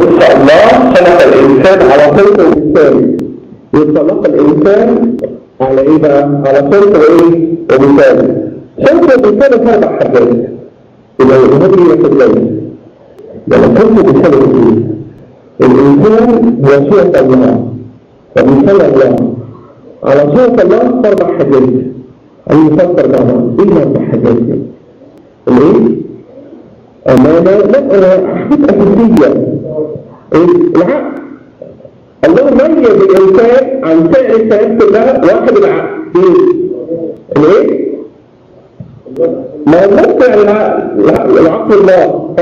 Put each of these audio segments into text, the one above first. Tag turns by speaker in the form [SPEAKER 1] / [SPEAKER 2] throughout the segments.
[SPEAKER 1] شاء الله خلق الإنسان على صوته ومثاله وخلق الإنسان على إيه بقى؟ على صوته وإيه؟ ومثاله صوته ومثاله أربع حاجات يبقى هذه هي كلمة لما صوته ومثاله إيه؟ الإنسان هو صورة الله ومثال الله على صورة الله أربع حاجات أن يفكر بعضها إيه الأربع حاجات دي؟ الإيه؟ أمانة لا حاجات أساسية العقل الله ميز الإنسان عن سائر الكائنات كلها واحد العقل الايه؟ ما نفس العقل العقل الله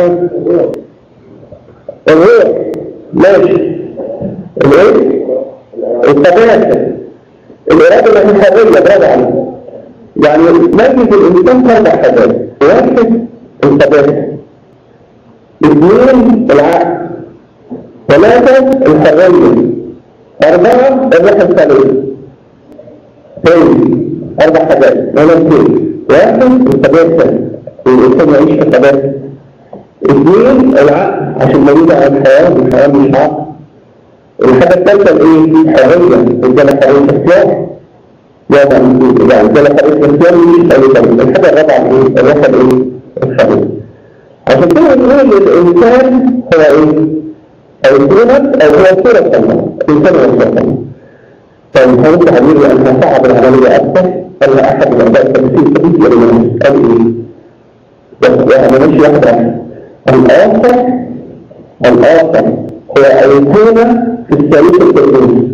[SPEAKER 1] الروح ماشي الايه؟ التباسل الإرادة الحرية برافو عليك يعني ميز الإنسان أربع حاجات واحد التباسل اثنين العقل ثلاثة الحرية أربعة الروح الثالث ثاني أربع حاجات ولا اثنين واحد التباسل الإنسان يعيش في التباسل اثنين العقل عشان مريض على الحياة والحياة مش عقل الحاجة الثالثة الايه؟ الحرية الرجالة حرية اختيار وضع يعني الرجالة حرية اختيار مش حرية الحاجة الرابعة الايه؟ الروح الايه؟ الحرية عشان كده نقول الإنسان هو ايه؟ أو صورة أو هو صورة الله الإنسان هو صورة الله طيب هل تعبير أنها صعب العملية أكثر ولا أحد الأعداء التمثيل كبير ولا من قال إيه؟ بس يعني مش واحد الآخر الآخر هو أيقونة في الثالث التقليدي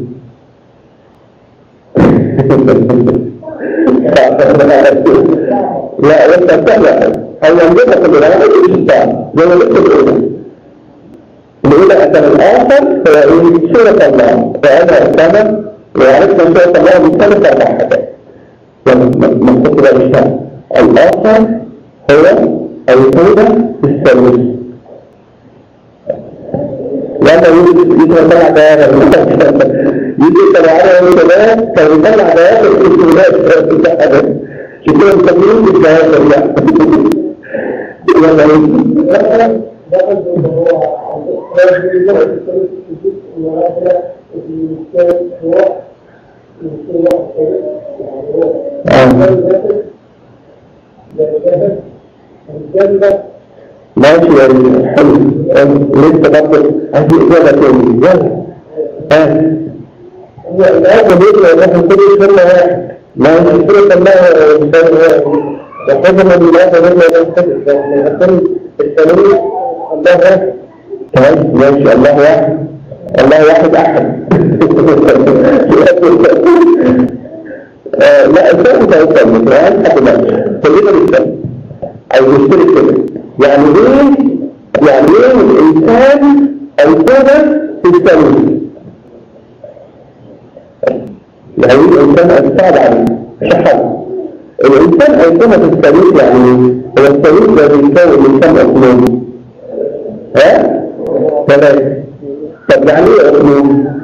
[SPEAKER 1] لا انت سهلة او ينبغى في الغرائب الإشتاء زي ما قلت الأولى الأولى أن الآخر هو إيه سورة الله وهذا السنة وعرفنا سورة الله من ثلاث أربع حاجات من كتب الإشتاء الآخر هو أيقونة في الثالث لأنه يتطلع بيانا يجي يتبعنا ويتبعنا كان يطلع بيانا في السودات شكرا مسمين بالجهاز الله ماشي يا حلو لسه برضه عندي إجابة تاني يلا ها هو الآن بيقول إن إحنا كل سنة واحد ما يشترك الله إنسان واحد وحضر الله مما ينتهي من أكل الثانوي الله واحد طيب ماشي الله واحد الله واحد أحد لا الثاني تأثر مثل هذا حد ماشي كلنا نستمع أو نشترك كده يعني ايه يعني ايه الانسان الكون في الثاني يعني الانسان الصعب عليه شحن الانسان الكون في الثاني يعني هو الثاني ده بيكون الانسان اصلون ها ثلاثة طب يعني ايه اصلون